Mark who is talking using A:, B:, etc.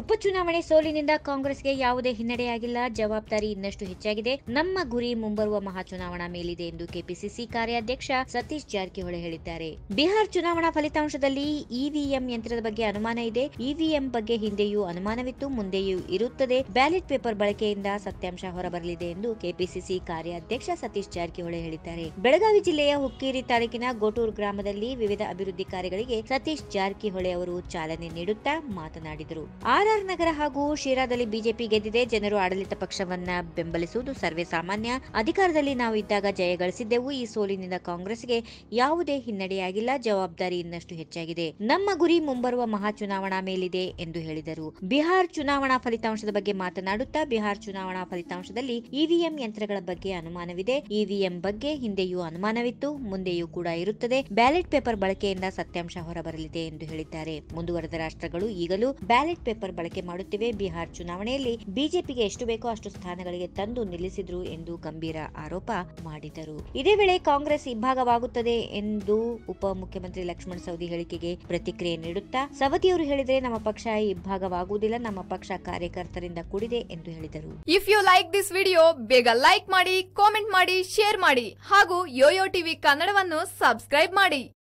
A: ಉಪಚುನಾವಣೆ ಸೋಲಿನಿಂದ ಕಾಂಗ್ರೆಸ್ಗೆ ಯಾವುದೇ ಹಿನ್ನಡೆಯಾಗಿಲ್ಲ ಜವಾಬ್ದಾರಿ ಇನ್ನಷ್ಟು ಹೆಚ್ಚಾಗಿದೆ ನಮ್ಮ ಗುರಿ ಮುಂಬರುವ ಮಹಾಚುನಾವಣಾ ಮೇಲಿದೆ ಎಂದು ಕೆಪಿಸಿಸಿ ಕಾರ್ಯಾಧ್ಯಕ್ಷ ಸತೀಶ್ ಜಾರಕಿಹೊಳಿ ಹೇಳಿದ್ದಾರೆ ಬಿಹಾರ್ ಚುನಾವಣಾ ಫಲಿತಾಂಶದಲ್ಲಿ ಇವಿಎಂ ಯಂತ್ರದ ಬಗ್ಗೆ ಅನುಮಾನ ಇದೆ ಇವಿಎಂ ಬಗ್ಗೆ ಹಿಂದೆಯೂ ಅನುಮಾನವಿತ್ತು ಮುಂದೆಯೂ ಇರುತ್ತದೆ ಬ್ಯಾಲೆಟ್ ಪೇಪರ್ ಬಳಕೆಯಿಂದ ಸತ್ಯಾಂಶ ಹೊರಬರಲಿದೆ ಎಂದು ಕೆಪಿಸಿಸಿ ಕಾರ್ಯಾಧ್ಯಕ್ಷ ಸತೀಶ್ ಜಾರಕಿಹೊಳಿ ಹೇಳಿದ್ದಾರೆ ಬೆಳಗಾವಿ ಜಿಲ್ಲೆಯ ಹುಕ್ಕೇರಿ ತಾಲೂಕಿನ ಗೋಟೂರ್ ಗ್ರಾಮದಲ್ಲಿ ವಿವಿಧ ಅಭಿವೃದ್ಧಿ ಕಾರ್ಯಗಳಿಗೆ ಸತೀಶ್ ಜಾರಕಿಹೊಳಿ ಅವರು ಚಾಲನೆ ನೀಡುತ್ತಾ ಮಾತನಾಡಿದರು ಆರ್ಆರ್ ನಗರ ಹಾಗೂ ಶಿರಾದಲ್ಲಿ ಬಿಜೆಪಿ ಗೆದ್ದಿದೆ ಜನರು ಆಡಳಿತ ಪಕ್ಷವನ್ನ ಬೆಂಬಲಿಸುವುದು ಸರ್ವೇ ಸಾಮಾನ್ಯ ಅಧಿಕಾರದಲ್ಲಿ ನಾವು ಇದ್ದಾಗ ಜಯ ಗಳಿಸಿದ್ದೆವು ಈ ಸೋಲಿನಿಂದ ಕಾಂಗ್ರೆಸ್ಗೆ ಯಾವುದೇ ಹಿನ್ನಡೆಯಾಗಿಲ್ಲ ಜವಾಬ್ದಾರಿ ಇನ್ನಷ್ಟು ಹೆಚ್ಚಾಗಿದೆ ನಮ್ಮ ಗುರಿ ಮುಂಬರುವ ಮಹಾಚುನಾವಣಾ ಮೇಲಿದೆ ಎಂದು ಹೇಳಿದರು ಬಿಹಾರ್ ಚುನಾವಣಾ ಫಲಿತಾಂಶದ ಬಗ್ಗೆ ಮಾತನಾಡುತ್ತಾ ಬಿಹಾರ್ ಚುನಾವಣಾ ಫಲಿತಾಂಶದಲ್ಲಿ ಇವಿಎಂ ಯಂತ್ರಗಳ ಬಗ್ಗೆ ಅನುಮಾನವಿದೆ ಇವಿಎಂ ಬಗ್ಗೆ ಹಿಂದೆಯೂ ಅನುಮಾನವಿತ್ತು ಮುಂದೆಯೂ ಕೂಡ ಇರುತ್ತದೆ ಬ್ಯಾಲೆಟ್ ಪೇಪರ್ ಬಳಕೆಯಿಂದ ಸತ್ಯಾಂಶ ಹೊರಬರಲಿದೆ ಎಂದು ಹೇಳಿದ್ದಾರೆ ಮುಂದುವರೆದ ರಾಷ್ಟ್ರಗಳು ಈಗಲೂ ಬ್ಯಾಲೆಟ್ ಪೇಪರ್ ಬಳಕೆ ಮಾಡುತ್ತಿವೆ ಬಿಹಾರ್ ಚುನಾವಣೆಯಲ್ಲಿ ಬಿಜೆಪಿಗೆ ಎಷ್ಟು ಬೇಕೋ ಅಷ್ಟು ಸ್ಥಾನಗಳಿಗೆ ತಂದು ನಿಲ್ಲಿಸಿದ್ರು ಎಂದು ಗಂಭೀರ ಆರೋಪ ಮಾಡಿದರು ಇದೇ ವೇಳೆ ಕಾಂಗ್ರೆಸ್ ಇಬ್ಬಾಗವಾಗುತ್ತದೆ ಎಂದು ಉಪಮುಖ್ಯಮಂತ್ರಿ ಲಕ್ಷ್ಮಣ ಸವದಿ ಹೇಳಿಕೆಗೆ ಪ್ರತಿಕ್ರಿಯೆ ನೀಡುತ್ತಾ ಸವದಿಯವರು ಹೇಳಿದರೆ ನಮ್ಮ ಪಕ್ಷ ಇಬ್ಬಾಗವಾಗುವುದಿಲ್ಲ ನಮ್ಮ ಪಕ್ಷ ಕಾರ್ಯಕರ್ತರಿಂದ ಕೂಡಿದೆ ಎಂದು ಹೇಳಿದರು
B: if you like this video ಬೇಗ ಲೈಕ್ ಮಾಡಿ ಕಾಮೆಂಟ್ ಮಾಡಿ ಶೇರ್ ಮಾಡಿ ಹಾಗೂ ಯೋಯೋ ಟಿವಿ ಕನ್ನಡವನ್ನು ಸಬ್ಸ್ಕ್ರೈಬ್ ಮಾಡಿ